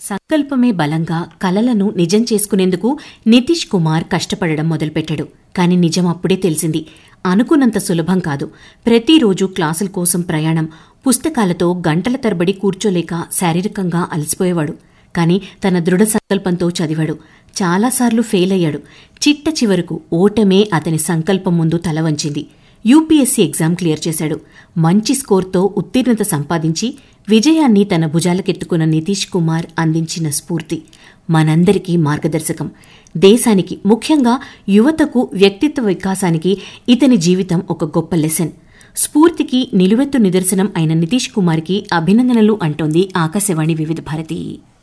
సంకల్పమే బలంగా కలలను నిజం చేసుకునేందుకు నితీష్ కుమార్ కష్టపడడం మొదలుపెట్టాడు కానీ నిజం అప్పుడే తెలిసింది అనుకున్నంత సులభం కాదు ప్రతిరోజు క్లాసుల కోసం ప్రయాణం పుస్తకాలతో గంటల తరబడి కూర్చోలేక శారీరకంగా అలసిపోయేవాడు కాని తన దృఢ సంకల్పంతో చదివాడు చాలాసార్లు ఫెయిల్ అయ్యాడు చిట్ట చివరకు ఓటమే అతని సంకల్పం ముందు తల వంచింది యూపీఎస్సీ ఎగ్జామ్ క్లియర్ చేశాడు మంచి స్కోర్తో ఉత్తీర్ణత సంపాదించి విజయాన్ని తన భుజాలకెత్తుకున్న నితీష్ కుమార్ అందించిన స్ఫూర్తి మనందరికీ మార్గదర్శకం దేశానికి ముఖ్యంగా యువతకు వ్యక్తిత్వ వికాసానికి ఇతని జీవితం ఒక గొప్ప లెసన్ స్ఫూర్తికి నిలువెత్తు నిదర్శనం అయిన నితీష్ కుమార్కి అభినందనలు అంటోంది ఆకాశవాణి వివిధ భారతి